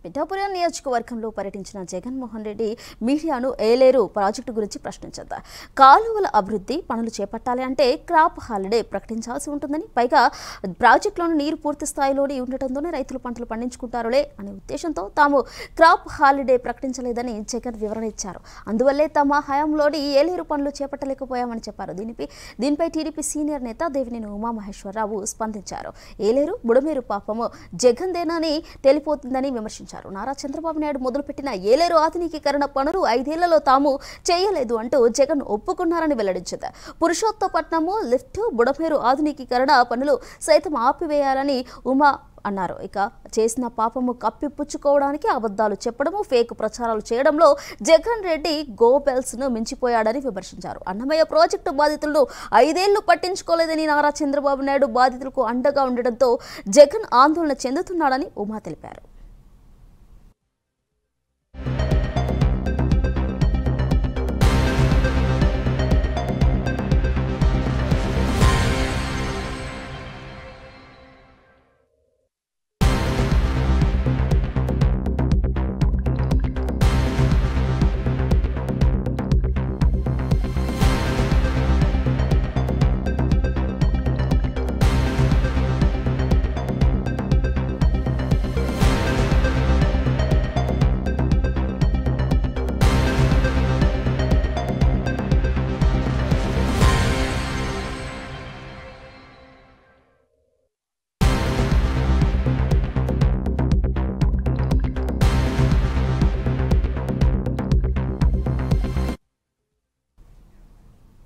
పిఠాపురం నియోజకవర్గంలో పర్యటించిన జగన్మోహన్ రెడ్డి మీడియాను ఏలేరు ప్రాజెక్టు గురించి ప్రశ్నించారు కాలువల అభివృద్ధి పనులు చేపట్టాలి అంటే క్రాప్ హాలిడే ప్రకటించాల్సి ఉంటుందని పైగా ప్రాజెక్టులోని నీరు పూర్తి స్థాయిలోనే ఉండటంతోనే రైతులు పంటలు పండించుకుంటారులే అనే ఉద్దేశంతో తాము క్రాప్ హాలిడే ప్రకటించలేదని జగన్ వివరణ ఇచ్చారు అందువల్లే తమ హయాంలోని ఏలేరు పనులు చేపట్టలేకపోయామని చెప్పారు దీనిపై దీనిపై టీడీపీ సీనియర్ నేత దేవినేని ఉమామహేశ్వరరావు స్పందించారు ఏలేరు బుడమేరు పాపము జగన్దేనని తెలిపోతుందని విమర్శించారు నారా చంద్రబాబు నాయుడు మొదలుపెట్టిన ఏలేరు ఆధునికీకరణ పనులు ఐదేళ్లలో తాము చేయలేదు అంటూ జగన్ ఒప్పుకున్నారని వెల్లడించింది పురుషోత్తపట్నము లిఫ్ట్ బుడమేరు ఆధునికీకరణ పనులు సైతం ఆపివేయాలని ఉమా అన్నారు ఇక చేసిన పాపము కప్పిపుచ్చుకోవడానికి అబద్ధాలు చెప్పడము ఫేక్ ప్రచారాలు చేయడంలో జగన్ రెడ్డి గోబెల్స్ ను మించిపోయాడని విమర్శించారు అన్నమయ్య ప్రాజెక్టు బాధితులను ఐదేళ్లు పట్టించుకోలేదని నారా చంద్రబాబు నాయుడు బాధితులకు అండగా ఉండడంతో జగన్ ఆందోళన చెందుతున్నాడని ఉమా తెలిపారు